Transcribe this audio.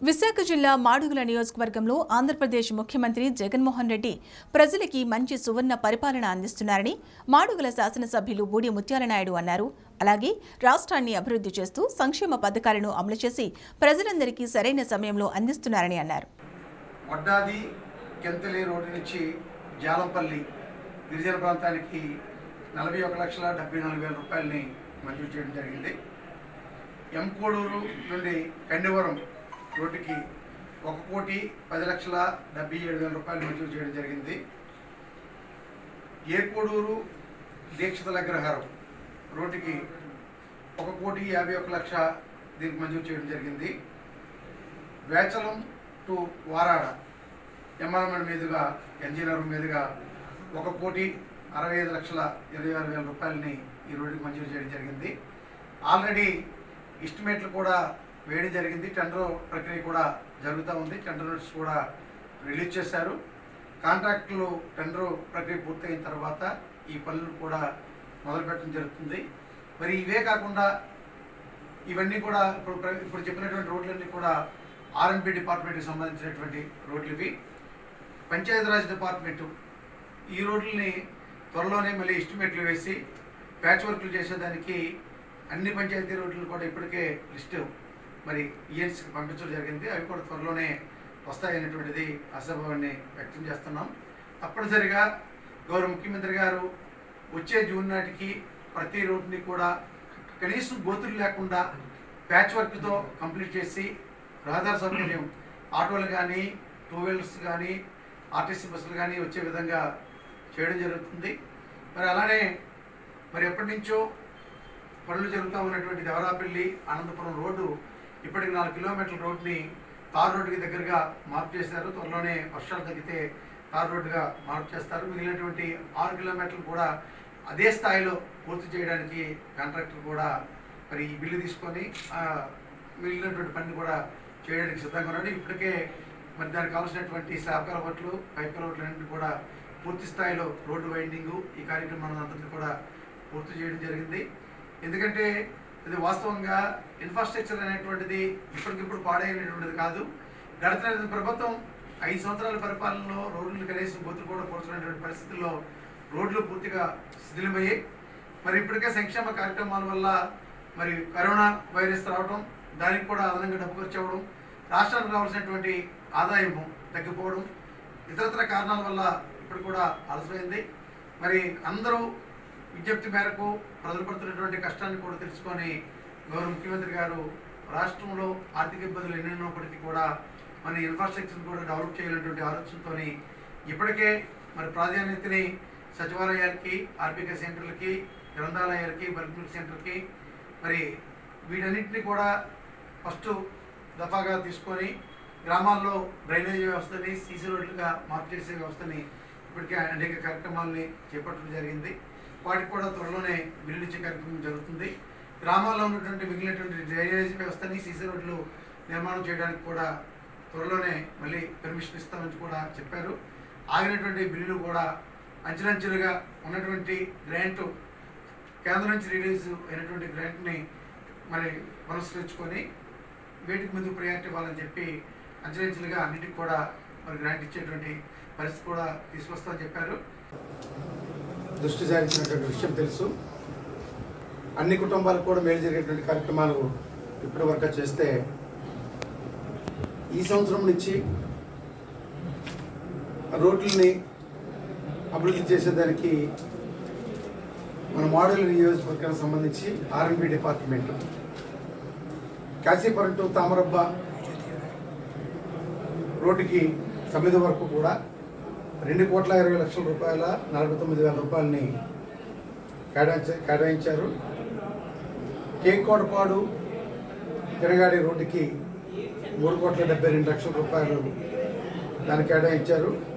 విశాఖ జిల్లా మాడుగుల నియోజకవర్గంలో ఆంధ్రప్రదేశ్ ముఖ్యమంత్రి జగన్మోహన్ రెడ్డి ప్రజలకి మంచి సువర్ణ పరిపాలన అందిస్తున్నారని మాడుగుల శాసనసభ్యులు బూడి ముత్యాలనాయుడు అన్నారు అలాగే రాష్ట్రాన్ని అభివృద్ధి చేస్తూ సంక్షేమ పథకాలను అమలు చేసి ప్రజలందరికీ సరైన సమయంలో అందిస్తున్నారని అన్నారు వడ్డాది కెంతలి రోడ్డు నుంచి జాలంపల్లి గిరిజన ప్రాంతానికి నలభై ఒక లక్షల డెబ్బై నాలుగు వేల రూపాయలని మంజూరు చేయడం జరిగింది ఎంకోడూరు నుండి కండివరం రోడ్డుకి ఒక కోటి పది లక్షల డెబ్బై ఏడు వేల రూపాయలు మంజూరు చేయడం జరిగింది ఏకోడూరు దీక్షిత అగ్రహారం రోడ్డుకి ఒక కోటి యాభై ఒక లక్ష దీనికి మంజూరు చేయడం జరిగింది వేచలం టు వారాడ ఎంఆర్ఎంఎల్ మీదుగా ఎన్జీఆర్ మీదుగా ఒక కోటి అరవై ఐదు లక్షల ఇరవై ఆరు వేల రూపాయలని ఈ రోడ్డుకి మంజూరు చేయడం జరిగింది ఆల్రెడీ ఎస్టిమేట్లు కూడా వేయడం జరిగింది టెండర్ ప్రక్రియ కూడా జరుగుతూ ఉంది టెండర్ నోట్స్ కూడా రిలీజ్ చేశారు కాంట్రాక్టులు టెండర్ ప్రక్రియ పూర్తయిన తర్వాత ఈ పనులు కూడా మొదలుపెట్టడం జరుగుతుంది మరి ఇవే కాకుండా ఇవన్నీ కూడా ఇప్పుడు ప్ర- ఇప్పుడు చెప్పినటువంటి రోడ్లన్నీ కూడా ఆర్ఎన్బి డిపార్ట్మెంట్కి సంబంధించినటువంటి రోడ్లు ఇవి పంచాయతీరాజ్ డిపార్ట్మెంటు ఈ రోడ్లని త్వరలోనే మళ్ళీ ఎస్టిమేట్లు వేసి ప్యాచ్ వర్క్లు చేసేదానికి అన్ని పంచాయతీ రోడ్లు కూడా ఇప్పటికే లిస్టు మరి ఈఎన్సీకి పంపించడం జరిగింది అవి కూడా త్వరలోనే వస్తాయనేటువంటిది ఆశాభావాన్ని వ్యక్తం చేస్తున్నాం తప్పనిసరిగా గౌరవ ముఖ్యమంత్రి గారు వచ్చే జూన్ నాటికి ప్రతి రోడ్ని కూడా కనీసం గోతులు లేకుండా ప్యాచ్ వర్క్తో కంప్లీట్ చేసి రహదారి సౌకర్యం ఆటోలు కానీ టూ వీలర్స్ కానీ ఆర్టీసీ బస్సులు కానీ వచ్చే విధంగా చేయడం జరుగుతుంది మరి అలానే మరి ఎప్పటి నుంచో పనులు జరుగుతూ ఉన్నటువంటి దేవరాపల్లి అనంతపురం రోడ్డు ఇప్పటికి నాలుగు కిలోమీటర్ల రోడ్ని తార్ రోడ్డుకి దగ్గరగా మార్పు చేశారు త్వరలోనే వర్షాలు తగ్గితే తార్ రోడ్డుగా మార్పు చేస్తారు మిగిలినటువంటి ఆరు కిలోమీటర్లు కూడా అదే స్థాయిలో పూర్తి చేయడానికి కాంట్రాక్టర్ కూడా మరి ఈ బిల్లు తీసుకొని ఆ, మిగిలినటువంటి పని కూడా చేయడానికి సిద్ధంగా ఉన్నాడు ఇప్పటికే మరి దానికి కావాల్సినటువంటి స్లాబ్ కలవట్లు పైప్ కలవట్లు అన్నింటినీ కూడా పూర్తి స్థాయిలో రోడ్డు వైండింగ్ ఈ కార్యక్రమాన్ని అంతటిని కూడా పూర్తి చేయడం జరిగింది ఎందుకంటే ఇది వాస్తవంగా ఇన్ఫ్రాస్ట్రక్చర్ అనేటువంటిది ఇప్పటికిప్పుడు పాడైనటువంటిది కాదు గడిచిన ప్రభుత్వం ఐదు సంవత్సరాల పరిపాలనలో రోడ్లు కనీసం గొంతులు కూడా పోల్చుకునేటువంటి పరిస్థితుల్లో రోడ్లు పూర్తిగా శిథిలమయ్యాయి మరి ఇప్పటికే సంక్షేమ కార్యక్రమాల వల్ల మరి కరోనా వైరస్ రావడం దానికి కూడా అదనంగా డబ్బు ఖర్చు అవ్వడం రాష్ట్రానికి రావాల్సినటువంటి ఆదాయము తగ్గిపోవడం ఇతరత్ర కారణాల వల్ల ఇప్పుడు కూడా అలసమైంది మరి అందరూ విజ్ఞప్తి మేరకు ప్రజలు పడుతున్నటువంటి కష్టాన్ని కూడా తెలుసుకొని గౌరవ ముఖ్యమంత్రి గారు రాష్ట్రంలో ఆర్థిక ఇబ్బందులు ఎన్నెన్నప్పటికీ కూడా మన ఇన్ఫ్రాస్ట్రక్చర్ కూడా డెవలప్ చేయాలనేటువంటి ఆలోచనతో ఇప్పటికే మరి ప్రాధాన్యతని సచివాలయాలకి ఆర్బిక సెంటర్లకి గ్రంథాలయాలకి బల్క్ మిల్క్ సెంటర్కి మరి వీటన్నిటిని కూడా ఫస్ట్ దఫాగా తీసుకొని గ్రామాల్లో డ్రైనేజ్ వ్యవస్థని సీసీ రోడ్లుగా మార్పు చేసే వ్యవస్థని ఇప్పటికే అనేక కార్యక్రమాలని చేపట్టడం జరిగింది వాటికి కూడా త్వరలోనే బిల్లు ఇచ్చే కార్యక్రమం జరుగుతుంది గ్రామాల్లో ఉన్నటువంటి మిగిలినటువంటి డ్రైనేజ్ వ్యవస్థని సీసీ రోడ్లు నిర్మాణం చేయడానికి కూడా త్వరలోనే మళ్ళీ పర్మిషన్ ఇస్తామని కూడా చెప్పారు ఆగినటువంటి బిల్లులు కూడా అంచెలంచెలుగా ఉన్నటువంటి గ్రాంట్ కేంద్రం నుంచి రిలీజ్ అయినటువంటి గ్రాంట్ని మరి పునస్కరించుకొని వీటికి ముందు ప్రయారిటీ ఇవ్వాలని చెప్పి అంచెలంచెలుగా అన్నిటికి కూడా మరి గ్రాంట్ ఇచ్చేటువంటి పరిస్థితి కూడా తీసుకొస్తామని చెప్పారు దృష్టి సారించినటువంటి విషయం తెలుసు అన్ని కుటుంబాలకు కూడా మేలు జరిగేటువంటి కార్యక్రమాలు ఇప్పటి వరకు చేస్తే ఈ సంవత్సరం నుంచి రోడ్లని అభివృద్ధి చేసేదానికి మన మోడల్ నియోజకవర్గానికి సంబంధించి R N B department Kashipuram to Tamarabba రోడ్డుకి సమితి వరకు కూడా రెండు కోట్ల ఇరవై లక్షల రూపాయల నలభై తొమ్మిది వేల రూపాయలని కేటాయించ కేటాయించారు కేకోటపాడు తిరగాడి రోడ్డుకి మూడు కోట్ల డెబ్బై రెండు లక్షల రూపాయలు దాన్ని కేటాయించారు